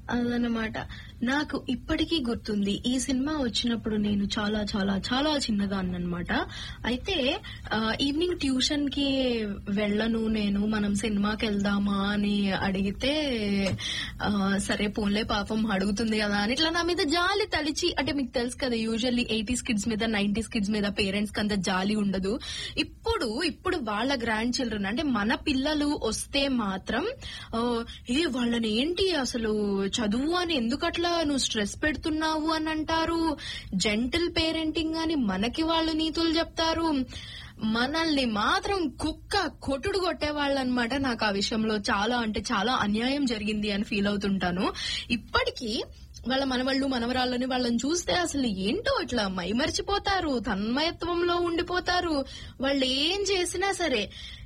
అదనమాట నాకు ఇప్పటికీ గుర్తుంది ఈ సినిమా వచ్చినప్పుడు నేను చాలా చాలా చాలా చిన్నదాన్ని అనమాట అయితే ఆ, ఈవినింగ్ ట్యూషన్ కి వెళ్ళను నేను మనం సినిమాకి వెళ్దామా అని అడిగితే ఆ, సరే పోన్లే పాపం అడుగుతుంది కదా అని ఇట్లా నా మీద జాలి తలిచి అంటే మీకు తెలుసు కదా యూజువల్లీ ఎయిటీస్ కిడ్స్ మీద నైన్టీస్ కిడ్స్ మీద పేరెంట్స్ కి అంత జాలి ఉండదు ఇప్పుడు ఇప్పుడు వాళ్ళ గ్రాండ్ చిల్డ్రన్ అంటే మన పిల్లలు వస్తే మాత్రం ఆ, ఏ వాళ్ళని ఏంటి అసలు చదువు అని ఎందుకు అట్లా నువ్వు స్ట్రెస్ పెడుతున్నావు అని అంటారు జెంటిల్ పేరెంటింగ్ అని మనకి వాళ్ళు నీతులు చెప్తారు మనల్ని మాత్రం కుక్క కొట్టుడు కొట్టేవాళ్ళు అనమాట నాకు ఆ విషయంలో చాలా అంటే చాలా అన్యాయం జరిగింది అని ఫీల్ అవుతుంటాను ఇప్పటికీ వాళ్ళ మనవాళ్ళు మనవరాళ్ళని వాళ్ళని చూస్తే అసలు ఏంటో ఇట్లా మైమర్చిపోతారు తన్మయత్వంలో ఉండిపోతారు వాళ్ళు ఏం చేసినా సరే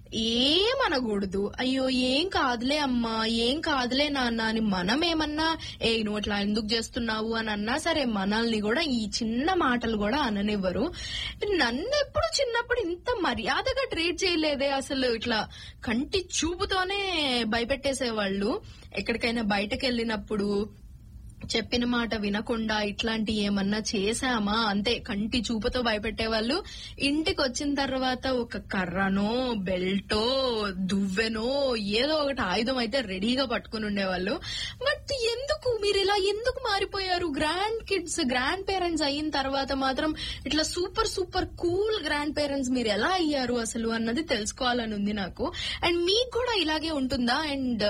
ఏమనకూడదు అయ్యో ఏం కాదులే అమ్మా ఏం కాదులే నాన్న అని మనం ఏమన్నా ఏ నువ్వు అట్లా ఎందుకు చేస్తున్నావు అని అన్నా సరే మనల్ని కూడా ఈ చిన్న మాటలు కూడా అననివ్వరు నన్ను ఎప్పుడు చిన్నప్పుడు ఇంత మర్యాదగా ట్రీట్ చేయలేదే అసలు ఇట్లా కంటి చూపుతోనే భయపెట్టేసేవాళ్ళు ఎక్కడికైనా బయటకు వెళ్ళినప్పుడు చెప్పిన మాట వినకుండా ఇట్లాంటి ఏమన్నా చేశామా అంతే కంటి చూపుతో భయపెట్టేవాళ్ళు ఇంటికి వచ్చిన తర్వాత ఒక కర్రనో బెల్టో దువ్వెనో ఏదో ఒకటి ఆయుధం అయితే రెడీగా పట్టుకుని ఉండేవాళ్ళు బట్ ఎందుకు మీరు ఇలా ఎందుకు మారిపోయారు గ్రాండ్ కిడ్స్ గ్రాండ్ పేరెంట్స్ అయిన తర్వాత మాత్రం ఇట్లా super super cool grandparents మీరు ఎలా అయ్యారు అసలు అన్నది తెలుసుకోవాలని ఉంది నాకు అండ్ మీకు కూడా ఇలాగే ఉంటుందా అండ్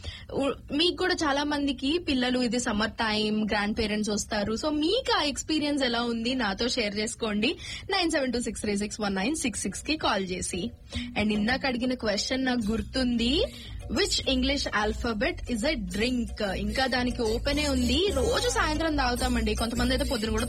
మీకు కూడా చాలా మందికి పిల్లలు ఇది సమ్మర్ టైం గ్రాండ్ పేరెంట్స్ వస్తారు సో మీకు ఆ ఎక్స్పీరియన్స్ ఎలా ఉంది నాతో షేర్ చేసుకోండి nine seven two six three six one nine six six కి కాల్ చేసి అండ్ ఇందాక అడిగిన క్వశ్చన్ నాకు గుర్తుంది which English alphabet is a drink ఇంకా దానికి ఓపెనే ఉంది రోజు సాయంత్రం తాగుతామండి కొంతమంది అయితే పొద్దున కూడా